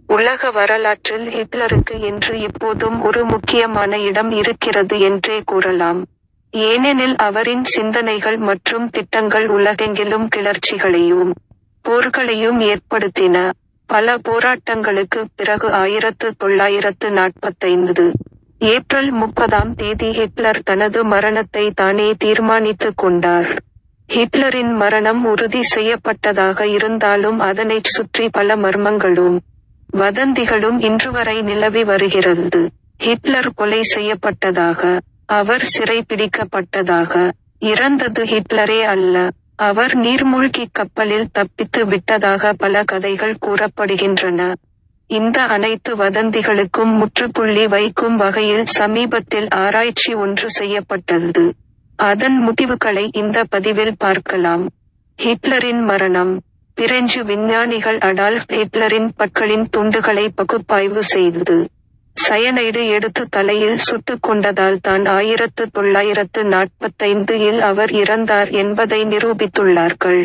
உலக வரலாற்றில் ஹிட்லருக்கு என்று இப்போதும் ஒரு முக்கியமான இடம் இருக்கிறது என்றே கூறலாம். ஏனெனில் அவரின் சிந்தனைகள் மற்றும் திட்டங்கள் உலகெங்கிலும் கிளர்ச்சிகளையும் போர்களையும் ஏற்படுத்தின. பல போராட்டங்களுக்குப் பிறகு ஆயிரத்து தொள்ளாயிரத்து நாற்பத்தைந்து ஏப்ரல் முப்பதாம் தேதி ஹிட்லர் தனது மரணத்தை தானே தீர்மானித்துக் கொண்டார். ஹிட்லரின் மரணம் உறுதி செய்யப்பட்டதாக இருந்தாலும் அதனைச் சுற்றி பல மர்மங்களும் வதந்திகளும் இன்றுவரை நிலவி வருகிறது. ஹிட்லர் கொலை செய்யப்பட்டதாக, அவர் சிறைபிடிக்கப்பட்டதாக, இறந்தது ஹிட்லரே அல்ல, அவர் நீர்மூழ்கிக் கப்பலில் தப்பித்து விட்டதாக பல கதைகள் கூறப்படுகின்றன. இந்த அனைத்து வதந்திகளுக்கும் முற்றுப்புள்ளி வைக்கும் வகையில் சமீபத்தில் ஆராய்ச்சி ஒன்று செய்யப்பட்டது. அதன் முடிவுகளை இந்த பதிவில் பார்க்கலாம். ஹிட்லரின் மரணம் பிரெஞ்சு விஞ்ஞானிகள் அடால்ஃப் ஹிட்லரின் பற்களின் துண்டுகளை பகுப்பாய்வு செய்து, சயனைடு எடுத்து தலையில் சுட்டுக் கொண்டதால் தான் ஆயிரத்து தொள்ளாயிரத்து நாற்பத்தைந்து இல் அவர் இறந்தார் என்பதை நிரூபித்துள்ளார்கள்.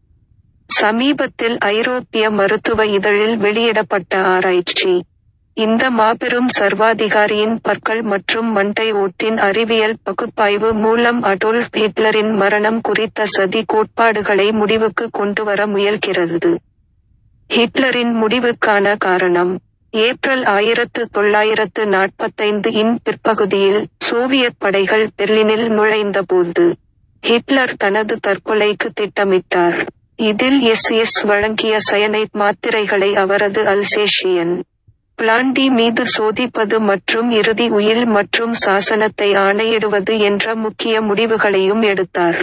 சமீபத்தில் ஐரோப்பிய மருத்துவ இதழில் வெளியிடப்பட்ட ஆராய்ச்சி. இந்த மாபெரும் சர்வாதிகாரியின் பற்கள் மற்றும் மண்டை ஓட்டின் அறிவியல் பகுப்பாய்வு மூலம் அடோல்ஃப் ஹிட்லரின் மரணம் குறித்த சதி கோட்பாடுகளை முடிவுக்கு கொண்டுவர முயல்கிறது. ஹிட்லரின் முடிவுக்கான காரணம் ஏப்ரல் ஆயிரத்து தொள்ளாயிரத்து நாற்பத்தைந்து இன் பிற்பகுதியில் சோவியத் படைகள் பெர்லினில் நுழைந்தபோது, ஹிட்லர் தனது தற்கொலைக்கு திட்டமிட்டார். இதில் எஸ். எஸ். வழங்கிய சயனைட் மாத்திரைகளை அவரது அல்சேஷியன் பிளாண்டி மீது சோதிப்பது மற்றும் இறுதி உயில் மற்றும் சாசனத்தை ஆணையிடுவது என்ற முக்கிய முடிவுகளையும் எடுத்தார்.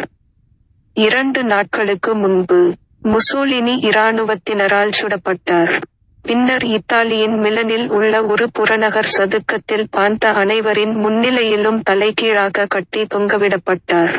இரண்டு நாட்களுக்கு முன்பு, முசோலினி இராணுவத்தினரால் சுடப்பட்டார். பின்னர் இத்தாலியின் மிலனில் உள்ள ஒரு புறநகர் சதுக்கத்தில் பாந்த அனைவரின் முன்னிலையிலும் தலைகீழாக கட்டி தொங்கவிடப்பட்டார்.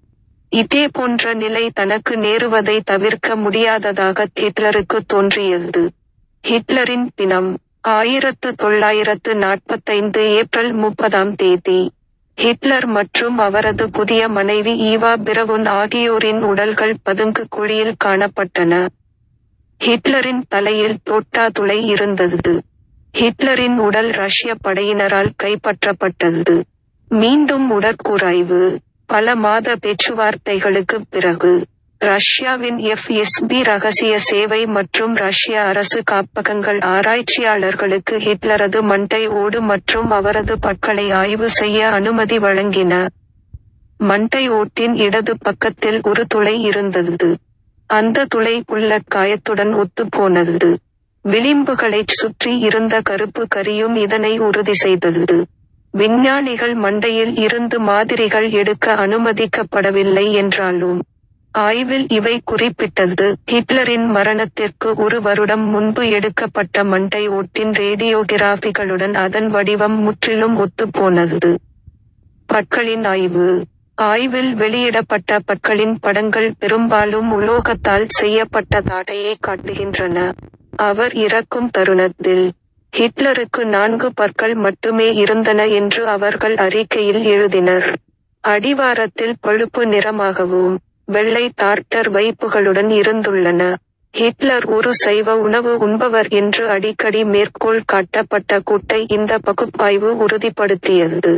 இதேபோன்ற நிலை தனக்கு நேருவதை தவிர்க்க முடியாததாக ஹிட்லருக்கு தோன்றியது. ஹிட்லரின் பிணம் ஆயிரத்து தொள்ளாயிரத்து நாற்பத்தைந்து ஏப்ரல் முப்பதாம் தேதி. ஹிட்லர் மற்றும் அவரது புதிய மனைவி ஈவா பிரவுன் ஆகியோரின் உடல்கள் பதுங்கு குழியில் காணப்பட்டன. ஹிட்லரின் தலையில் தோட்டா துளை இருந்தது. ஹிட்லரின் உடல் ரஷ்ய படையினரால் கைப்பற்றப்பட்டது. மீண்டும் உடற்கூராய்வு பல மாத பேச்சுவார்த்தைகளுக்குப் பிறகு, ரஷ்யாவின் எஃப். எஸ். பி. ரகசிய சேவை மற்றும் ரஷ்ய அரசு காப்பகங்கள் ஆராய்ச்சியாளர்களுக்கு ஹிட்லரது மண்டை ஓடு மற்றும் அவரது பற்களை ஆய்வு செய்ய அனுமதி வழங்கின. மண்டை ஓட்டின் இடது பக்கத்தில் ஒரு துளை இருந்தது. அந்த துளை புல்லட் காயத்துடன் ஒத்துப்போனது. விளிம்புகளைச் சுற்றி இருந்த கருப்பு கரியும் இதனை உறுதி செய்தது. விஞ்ஞானிகள் மண்டையில் இருந்து மாதிரிகள் எடுக்க அனுமதிக்கப்படவில்லை என்றாலும், ஆய்வில் இவை குறிப்பிட்டது ஹிட்லரின் மரணத்திற்கு ஒரு வருடம் முன்பு எடுக்கப்பட்ட மண்டை ஓட்டின் ரேடியோகிராபிகளுடன் அதன் வடிவம் முற்றிலும் ஒத்துப்போனது. பற்களின் ஆய்வு ஆய்வில் வெளியிடப்பட்ட பற்களின் படங்கள் பெரும்பாலும் உலோகத்தால் செய்யப்பட்ட தாடையை காட்டுகின்றன. அவர் இறக்கும் தருணத்தில், ஹிட்லருக்கு நான்கு பற்கள் மட்டுமே இருந்தன என்று அவர்கள் அறிக்கையில் எழுதினர். அடிவாரத்தில் பழுப்பு நிறமாகவும், வெள்ளை டார்ட்டர் வைப்புகளுடன் இருந்துள்ளன. ஹிட்லர் ஒரு சைவ உணவு உண்பவர் என்று அடிக்கடி மேற்கோள் காட்டப்பட்ட கூட்டை இந்த பகுப்பாய்வு உறுதிப்படுத்தியது.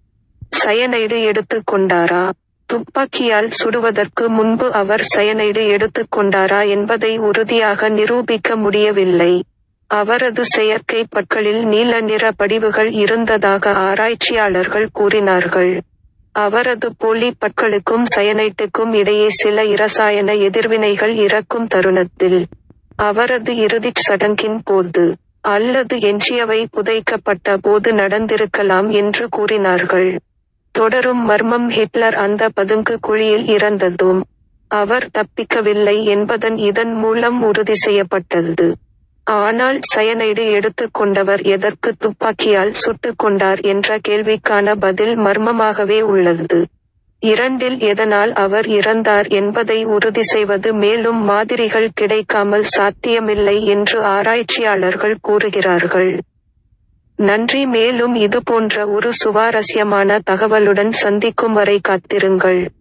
சயனைடு எடுத்துக் கொண்டாரா துப்பாக்கியால் சுடுவதற்கு முன்பு அவர் சயனைடு எடுத்துக் கொண்டாரா என்பதை உறுதியாக நிரூபிக்க முடியவில்லை. அவரது செயற்கை பற்களில் நீல நிற படிவுகள் இருந்ததாக ஆராய்ச்சியாளர்கள் கூறினார்கள். அவரது போலி பற்களுக்கும் சயனைட்டுக்கும் இடையே சில இரசாயன எதிர்வினைகள் இறக்கும் தருணத்தில், அவரது இறுதிச் சடங்கின் போது, அல்லது எஞ்சியவை புதைக்கப்பட்ட போது நடந்திருக்கலாம் என்று கூறினார்கள். தொடரும் மர்மம் ஹிட்லர் அந்த பதுங்கு குழியில் இறந்ததும், அவர் தப்பிக்கவில்லை என்பதன் இதன் மூலம் உறுதி செய்யப்பட்டது. ஆனால் சயனைடு எடுத்துக் கொண்டவர் எதற்கு துப்பாக்கியால் சுட்டுக் கொண்டார் என்ற கேள்விக்கான பதில் மர்மமாகவே உள்ளது. இரண்டில் எதனால் அவர் இறந்தார் என்பதை உறுதி செய்வது மேலும் மாதிரிகள் கிடைக்காமல் சாத்தியமில்லை என்று ஆராய்ச்சியாளர்கள் கூறுகிறார்கள். நன்றி மேலும் இதுபோன்ற ஒரு சுவாரஸ்யமான தகவலுடன் சந்திக்கும் வரை காத்திருங்கள்.